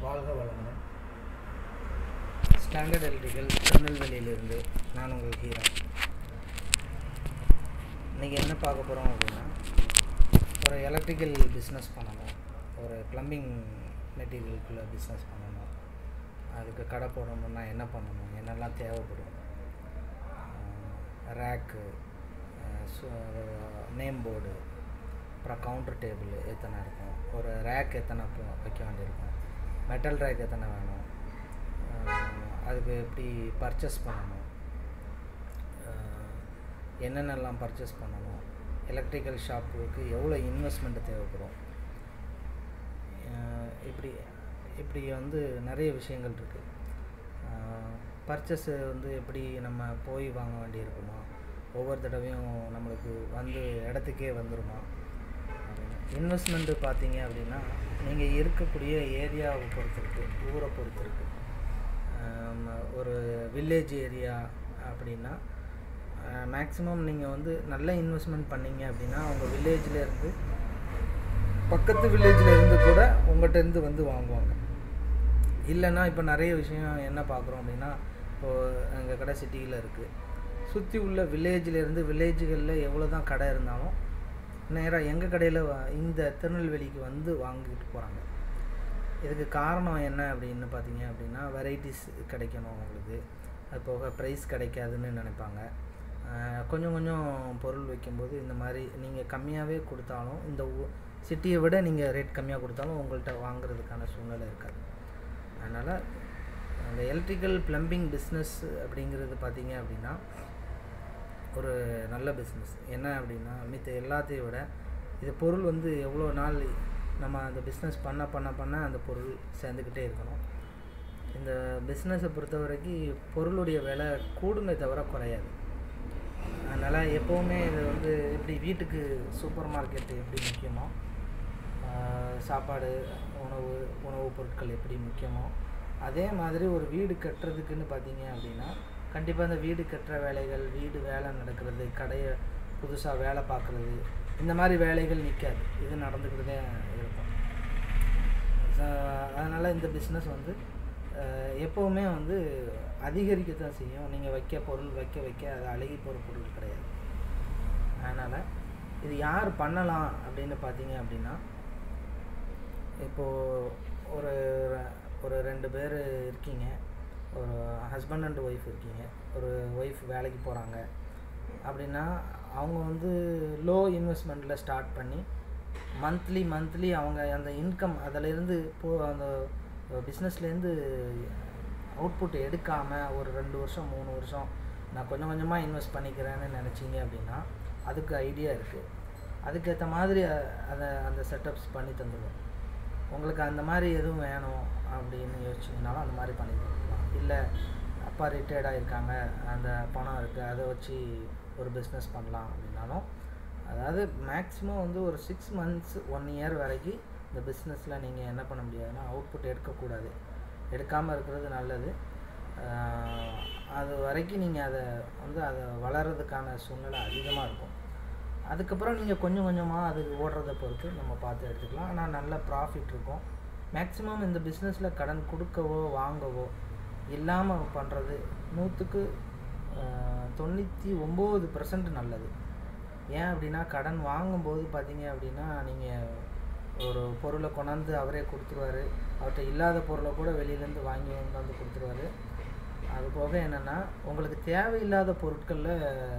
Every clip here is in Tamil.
வாழ்க வளமுடன் ஸ்டாண்டர்ட் எலக்ட்ரிக்கல் திருநெல்வேலியிலிருந்து நான் உங்கள் ஹீரா இன்றைக்கி என்ன பார்க்க போகிறோம் அப்படின்னா ஒரு எலக்ட்ரிக்கல் பிஸ்னஸ் பண்ணணும் ஒரு ப்ளம்பிங் மெட்டீரியலுக்குள்ளே பிஸ்னஸ் பண்ணணும் அதுக்கு கடை போடணும்னா என்ன பண்ணணும் என்னெல்லாம் தேவைப்படும் ரேக்கு நேம் போர்டு அப்புறம் கவுண்டர் டேபிள் எத்தனை இருக்கும் ஒரு ரேக் எத்தனை ப- வைக்க வேண்டியிருக்கும் மெட்டல் ரேக் எத்தனை வேணும் அஹ் அதுக்கு எப்படி பர்ச்சேஸ் பண்ணணும் அஹ் என்னென்னலாம் பர்ச்சேஸ் பண்ணணும் எலக்ட்ரிக்கல் ஷாப்புக்கு எவ்வளோ இன்வெஸ்ட்மெண்ட் தேவைப்படும் அஹ் இப்படி இப்படி வந்து நிறைய விஷயங்கள் இருக்குது பர்ச்சேஸு வந்து எப்படி நம்ம போய் வாங்க வேண்டியிருக்குமா ஒவ்வொரு தடவையும் நம்மளுக்கு வந்து இடத்துக்கே வந்துருமா இன்வெஸ்ட்மெண்ட்டு பார்த்தீங்க அப்படின்னா நீங்கள் இருக்கக்கூடிய ஏரியாவை பொறுத்து இருக்கு ஊரை பொறுத்து இருக்கு ஆம், ஒரு வில்லேஜ் ஏரியா அப்படின்னா மேக்ஸிமம் நீங்கள் வந்து நல்ல இன்வெஸ்ட்மெண்ட் பண்ணீங்க அப்படின்னா உங்கள் வில்லேஜில் இருந்து பக்கத்து வில்லேஜில் இருந்து கூட உங்கள்கிட்ட இருந்து வந்து வாங்குவாங்க இல்லைன்னா இப்போ நிறைய விஷயம் என்ன பார்க்குறோம் அப்படின்னா இப்போது எங்கள் கடை சிட்டியில் இருக்குது சுற்றி உள்ள வில்லேஜில் இருந்து வில்லேஜுகளில் எவ்வளோ தான் கடை இருந்தாலும் நேராக எங்கள் கடையில் இந்த திருநெல்வேலிக்கு வந்து வாங்கிட்டு போகிறாங்க இதுக்கு காரணம் என்ன அப்படின்னு பார்த்தீங்க அப்படின்னா வெரைட்டிஸ் கிடைக்கணும் அவங்களுக்கு அது போக ப்ரைஸ் கிடைக்காதுன்னு நினைப்பாங்க ஆஹ் கொஞ்சம் கொஞ்சம் பொருள் வைக்கும்போது இந்த மாதிரி நீங்கள் கம்மியாகவே கொடுத்தாலும் இந்த சிட்டியை விட நீங்கள் ரேட் கம்மியாக கொடுத்தாலும் உங்கள்கிட்ட வாங்குறதுக்கான சூழ்நிலை இருக்காது அதனால் அந்த எலக்ட்ரிக்கல் ப்ளம்பிங் பிஸ்னஸ் அப்படிங்கிறது பார்த்தீங்க அப்படின்னா ஒரு நல்ல பிஸ்னஸ் என்ன அப்படின்னா மித்த எல்லாத்தையும் விட இது பொருள் வந்து எவ்வளோ நாள் நம்ம அந்த பிஸ்னஸ் பண்ண பண்ண பண்ண அந்த பொருள் சேர்ந்துக்கிட்டே இருக்கணும் இந்த பிஸ்னஸை பொறுத்த வரைக்கும் பொருளுடைய விலை கூடுமே தவிர குறையாது அதனால் எப்போவுமே இது வந்து எப்படி வீட்டுக்கு சூப்பர் மார்க்கெட்டு எப்படி முக்கியமோ ஆஹ் சாப்பாடு உணவு உணவுப் பொருட்கள் எப்படி முக்கியமோ அதே மாதிரி ஒரு வீடு கட்டுறதுக்குன்னு பார்த்தீங்க அப்படின்னா கண்டிப்பாக அந்த வீடு கட்டுற வேலைகள் வீடு வேலை நடக்கிறது கடையை புதுசாக வேலை பார்க்குறது இந்த மாதிரி வேலைகள் நிற்காது இது நடந்துக்கிட்டு தான் இருக்கும் அதனால் இந்த பிஸ்னஸ் வந்து ஆஹ் எப்போவுமே வந்து அதிகரிக்கத்தான் செய்யும் நீங்கள் வைக்க பொருள் வைக்க வைக்க அது அழுகி போகிற பொருள் கிடையாது அதனால் இது யார் பண்ணலாம் அப்படின்னு பார்த்தீங்க அப்படின்னா இப்போது ஒரு ஒரு ரெண்டு பேர் இருக்கீங்க ஒரு ஹஸ்பண்ட் அண்ட் ஒய்ஃப் இருக்கீங்க ஒரு ஒய்ஃப் வேலைக்கு போகிறாங்க அப்படின்னா அவங்க வந்து லோ இன்வெஸ்ட்மெண்ட்டில் ஸ்டார்ட் பண்ணி மந்த்லி மந்த்லி அவங்க அந்த இன்கம் அதிலேருந்து போ அந்த பிஸ்னஸ்லேருந்து அவுட்புட் எடுக்காமல் ஒரு ரெண்டு வருஷம் மூணு வருஷம் நான் கொஞ்சம் கொஞ்சமாக இன்வெஸ்ட் பண்ணிக்கிறேன்னு நினச்சிங்க அப்படின்னா அதுக்கு ஐடியா இருக்குது அதுக்கேற்ற மாதிரி அ- அதை அந்த செட்டப்ஸ் பண்ணி தந்துடுவோம் உங்களுக்கு அந்த மாதிரி எதுவும் வேணும் அப்படின்னு யோசிச்சிங்கனாலும் அந்த மாதிரி பண்ணி தந்துடலாம் இல்லை அப்பா ரிட்டையர்டாக இருக்காங்க அந்த பணம் இருக்குது அதை வச்சு ஒரு பிஸ்னஸ் பண்ணலாம் அப்படின்னாலும் அதாவது மேக்ஸிமம் வந்து ஒரு சிக்ஸ் மந்த்ஸ் ஒன் இயர் வரைக்கும் இந்த பிஸ்னஸில் நீங்கள் என்ன பண்ண முடியாதுன்னா அவுட்புட் எடுக்கக்கூடாது எடுக்காமல் இருக்கிறது நல்லது ஆஹ் அது வரைக்கும் நீங்கள் அதை வந்து அதை வளர்கிறதுக்கான சூழ்நிலை அதிகமாக இருக்கும் அதுக்கப்புறம் நீங்கள் கொஞ்சம் கொஞ்சமாக அது ஓடுறதை பொறுத்து நம்ம பார்த்து எடுத்துக்கலாம் ஆனால் நல்ல ப்ராஃபிட் இருக்கும் மேக்ஸிமம் இந்த பிஸ்னஸில் கடன் கொடுக்கவோ வாங்கவோ இல்லாமல் பண்ணுறது நூற்றுக்கு தொண்ணூற்றி ஒம்பது பர்சன்ட் நல்லது ஏன் அப்படின்னா கடன் வாங்கும்போது பார்த்தீங்க அப்படின்னா நீங்கள் ஒரு பொருளை கொண்டாந்து அவரே கொடுத்துருவாரு அவர்கிட்ட இல்லாத பொருளை கூட வெளியிலேருந்து வாங்கி கொண்டாந்து கொடுத்துருவாரு அது போக என்னென்னா உங்களுக்கு தேவையில்லாத பொருட்களில்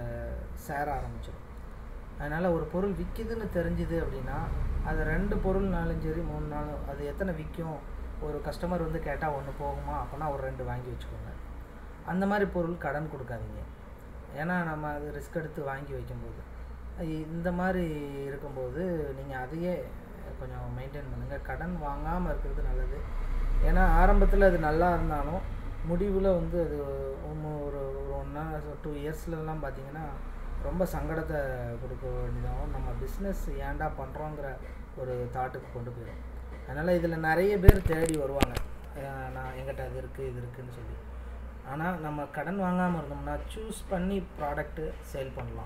சேர ஆரம்பிச்சிடும் அதனால் ஒரு பொருள் விற்கிதுன்னு தெரிஞ்சுது அப்படின்னா அது ரெண்டு பொருள்னாலும் சரி மூணு நாள் அது எத்தனை விற்கும் ஒரு கஸ்டமர் வந்து கேட்டால் ஒன்று போகுமா அப்போனா ஒரு ரெண்டு வாங்கி வச்சுக்கோங்க அந்த மாதிரி பொருள் கடன் கொடுக்காதீங்க ஏன்னா நம்ம அது ரிஸ்க் எடுத்து வாங்கி வைக்கும்போது இ- இந்த மாதிரி இருக்கும்போது நீங்கள் அதையே கொஞ்சம் மெயின்டைன் பண்ணுங்கள் கடன் வாங்காமல் இருக்கிறது நல்லது ஏன்னா ஆரம்பத்தில் அது நல்லா இருந்தாலும் முடிவில் வந்து அது ஒன்று ஒரு ஒரு ஒன்றா டூ இயர்ஸ்லலாம் பார்த்தீங்கன்னா ரொம்ப சங்கடத்தை கொடுக்க வேண்டியதாகவும் நம்ம பிஸ்னஸ் ஏன்டா பண்ணுறோங்கிற ஒரு தாட்டுக்கு கொண்டு போயிடும் அதனால் இதில் நிறைய பேர் தேடி வருவாங்க அஹ் நான் எங்கிட்ட அது இருக்குது இது இருக்குதுன்னு சொல்லி ஆனால் நம்ம கடன் வாங்காமல் இருந்தோம்னா சூஸ் பண்ணி ப்ராடக்ட்டு சேல் பண்ணலாம்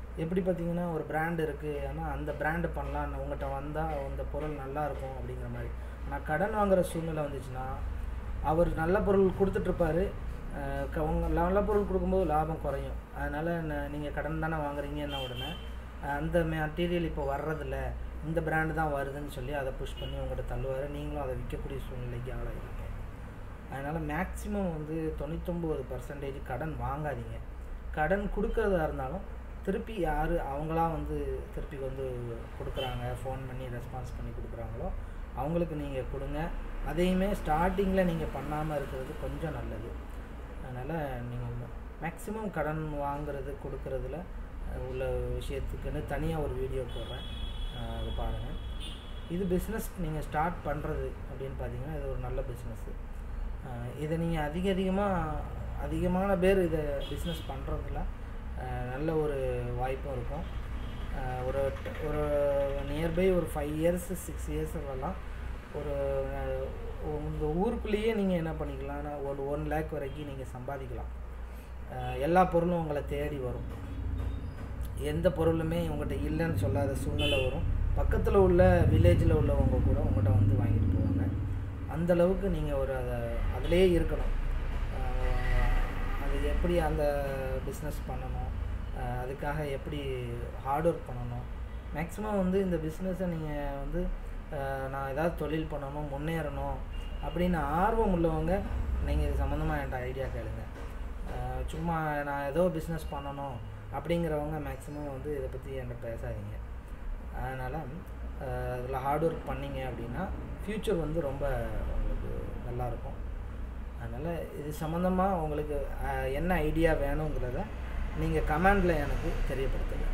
எப்படி பார்த்தீங்கன்னா ஒரு பிராண்ட் இருக்குது ஆனால் அந்த பிராண்டு பண்ணலாம் உங்கள்கிட்ட வந்தால் அந்த பொருள் நல்லா இருக்கும் அப்படிங்கிற மாதிரி ஆனால் கடன் வாங்குற சூழ்நிலை வந்துச்சுன்னா அவர் நல்ல பொருள் கொடுத்துட்ருப்பாரு உங்க நல்ல பொருள் கொடுக்கும்போது லாபம் குறையும் அதனால் நீங்கள் கடன் தானே வாங்குறீங்கன்ன உடனே அஹ், அந்த மெட்டீரியல் இப்போ வர்றதில்ல இந்த பிராண்டு தான் வருதுன்னு சொல்லி அதை புஷ் பண்ணி உங்கள்கிட்ட தள்ளுவார் நீங்களும் அதை விற்கக்கூடிய சூழ்நிலைக்கு ஆளாயிருப்பீங்க அதனால் மேக்ஸிமம் வந்து தொண்ணூத்தொம்பது பர்சன்டேஜ் கடன் வாங்காதீங்க கடன் கொடுக்கறதா இருந்தாலும் திருப்பி யார் அவங்களா வந்து திருப்பி வந்து கொடுக்குறாங்க ஃபோன் பண்ணி ரெஸ்பான்ஸ் பண்ணி கொடுக்குறாங்களோ அவங்களுக்கு நீங்கள் கொடுங்க அதையுமே ஸ்டார்டிங்கில் நீங்கள் பண்ணாமல் இருக்கிறது கொஞ்சம் நல்லது அதனால் நீங்கள் மேக்ஸிமம் கடன் வாங்குறது கொடுக்கறதுல அஹ், உள்ள விஷயத்துக்குன்னு தனியாக ஒரு வீடியோ போடுறேன் அஹ், அது பாருங்கள் இது பிஸ்னஸ் நீங்கள் ஸ்டார்ட் பண்ணுறது அப்படின்னு பார்த்தீங்கன்னா இது ஒரு நல்ல பிஸ்னஸ்ஸு இதை நீங்கள் அதிக அதிகமாக அதிகமான பேர் இதை பிஸ்னஸ் பண்ணுறதுல நல்ல ஒரு வாய்ப்பும் இருக்கும் அஹ், ஒரு ட- ஒரு நியர்பை ஒரு ஃபைவ் இயர்ஸ் சிக்ஸ் இயர்ஸ்லாம் ஒரு உங்கள் ஊருக்குள்ளேயே நீங்கள் என்ன பண்ணிக்கலாம்னா ஒரு ஒன் லேக் வரைக்கும் நீங்கள் சம்பாதிக்கலாம் அஹ், எல்லா பொருளும் உங்களை தேடி வரும் எந்த பொருளுமே உங்கள்கிட்ட இல்லைன்னு சொல்லாத சூழ்நிலை வரும் பக்கத்தில் உள்ள வில்லேஜில் உள்ளவங்க கூட உங்கள்கிட்ட வந்து வாங்கிட்டு போவாங்க அந்த அளவுக்கு நீங்கள் ஒரு அதை அதிலே இருக்கணும் அஹ் அது எப்படி அந்த பிஸ்னஸ் பண்ணணும் அஹ் அதுக்காக எப்படி ஹார்ட் ஒர்க் பண்ணணும் மேக்ஸிமம் வந்து இந்த பிஸ்னஸை நீங்கள் வந்து அஹ் நான் ஏதாவது தொழில் பண்ணணும் முன்னேறணும் அப்படின்னு ஆர்வம் உள்ளவங்க நீங்கள் இது சம்மந்தமாக என்கிட்ட ஐடியா கேளுங்க அஹ் சும்மா நான் ஏதோ பிஸ்னஸ் பண்ணணும் அப்படிங்கிறவங்க மேக்ஸிமம் வந்து இதை பற்றி என்கிட்ட பேசாதீங்க அதனால் அதில் ஹார்ட் ஒர்க் பண்ணீங்க அப்படின்னா ஃப்யூச்சர் வந்து ரொம்ப உங்களுக்கு நல்லாயிருக்கும் அதனால் இது சம்மந்தமாக உங்களுக்கு அஹ், என்ன ஐடியா வேணுங்கிறத நீங்கள் கமெண்டில் எனக்கு தெரியப்படுத்துங்க